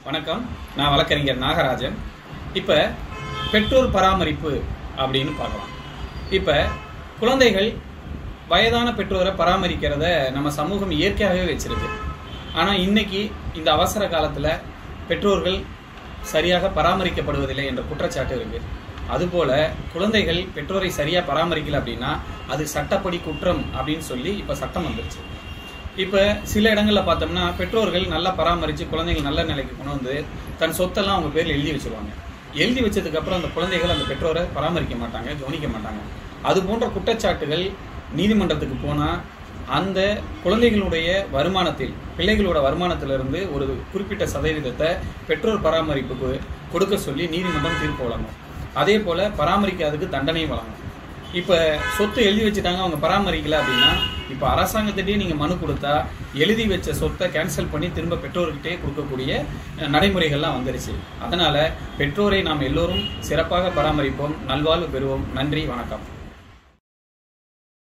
வணக்கம் நான் வழக்கறிஞர் நாகராஜன் இப்போ பெற்றோர் பராமரிப்பு அப்படின்னு பார்க்கலாம் இப்போ குழந்தைகள் வயதான பெற்றோரை பராமரிக்கிறத நம்ம சமூகம் இயற்கையாகவே வச்சிருக்கு ஆனால் இன்னைக்கு இந்த அவசர காலத்தில் பெற்றோர்கள் சரியாக பராமரிக்கப்படுவதில்லை என்ற குற்றச்சாட்டு இருக்கு அதுபோல குழந்தைகள் பெற்றோரை சரியாக பராமரிக்கல அப்படின்னா அது சட்டப்படி குற்றம் அப்படின்னு சொல்லி இப்போ சட்டம் வந்துருச்சு இப்போ சில இடங்களில் பார்த்தோம்னா பெற்றோர்கள் நல்லா பராமரித்து குழந்தைகள் நல்ல நிலைக்கு கொண்டு வந்து தன் சொத்தெல்லாம் அவங்க பேரில் எழுதி வச்சிருவாங்க எழுதி வச்சதுக்கு அப்புறம் அந்த குழந்தைகள் அந்த பெற்றோரை பராமரிக்க மாட்டாங்க கவனிக்க மாட்டாங்க அது போன்ற குற்றச்சாட்டுகள் நீதிமன்றத்துக்கு போனால் அந்த குழந்தைகளுடைய வருமானத்தில் பிள்ளைகளோட வருமானத்திலிருந்து ஒரு குறிப்பிட்ட சதவீதத்தை பெற்றோர் பராமரிப்புக்கு கொடுக்க சொல்லி நீதிமன்றம் தீர்ப்பு வழங்கும் அதே போல பராமரிக்காததுக்கு தண்டனை வழங்கும் இப்போ சொத்து எழுதி வச்சுட்டாங்க அவங்க பராமரிக்கல அப்படின்னா இப்போ அரசாங்கத்திட்டே நீங்கள் மனு கொடுத்தா எழுதி வச்ச சொத்தை கேன்சல் பண்ணி திரும்ப பெற்றோர்கிட்டே கொடுக்கக்கூடிய அஹ், நடைமுறைகள்லாம் வந்துருச்சு அதனால பெற்றோரை நாம் எல்லோரும் சிறப்பாக பராமரிப்போம் நல்வாழ்வு பெறுவோம் நன்றி வணக்கம்